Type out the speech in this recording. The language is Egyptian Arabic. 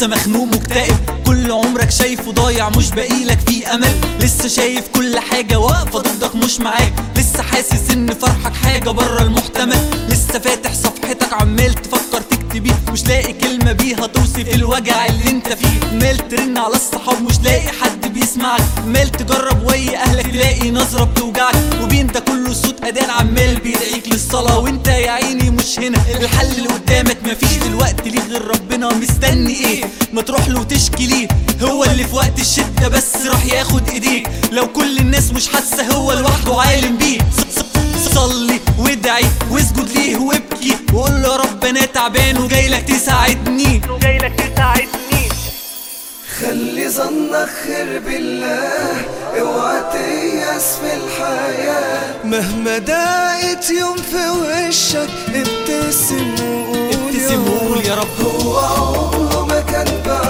لسه مخنوق مكتئب كل عمرك شايفه ضايع مش باقيلك فيه امل لسه شايف كل حاجة واقفة ضدك مش معاك لسه حاسس ان فرحك حاجة بره المحتمل لسه فاتح صفحتك عمال تفكر تكتبيه مش لاقي كلمة بيها توصف الوجع اللي انت فيه عمال ترن على الصحاب مش لاقي حد بيسمعك عمال تجرب ويا اهلك تلاقي نظرة بتوجعك وبين ده كله صوت اذان عمال بيدعيك للصلاة وانت يا عيني مش هنا الحل اللي قدامك مفيش دلوقتي ليه غير ربنا مستني ايه ما تروح له وتشكي ليه هو اللي في وقت الشدة بس راح ياخد ايديك لو كل الناس مش حاسة هو لوحده عالم بيك ص- ص- صلي وادعي واسجد ليه وابكي وقول له يا رب انا تعبان وجاي لك تساعدني وجاي لك تساعدني خلي ظنك خير بالله اوعى تيأس في الحياة مهما ضاقت يوم في وشك ابتسم وقول ابتسم وقول يا رب هو عمره ما كان بعيد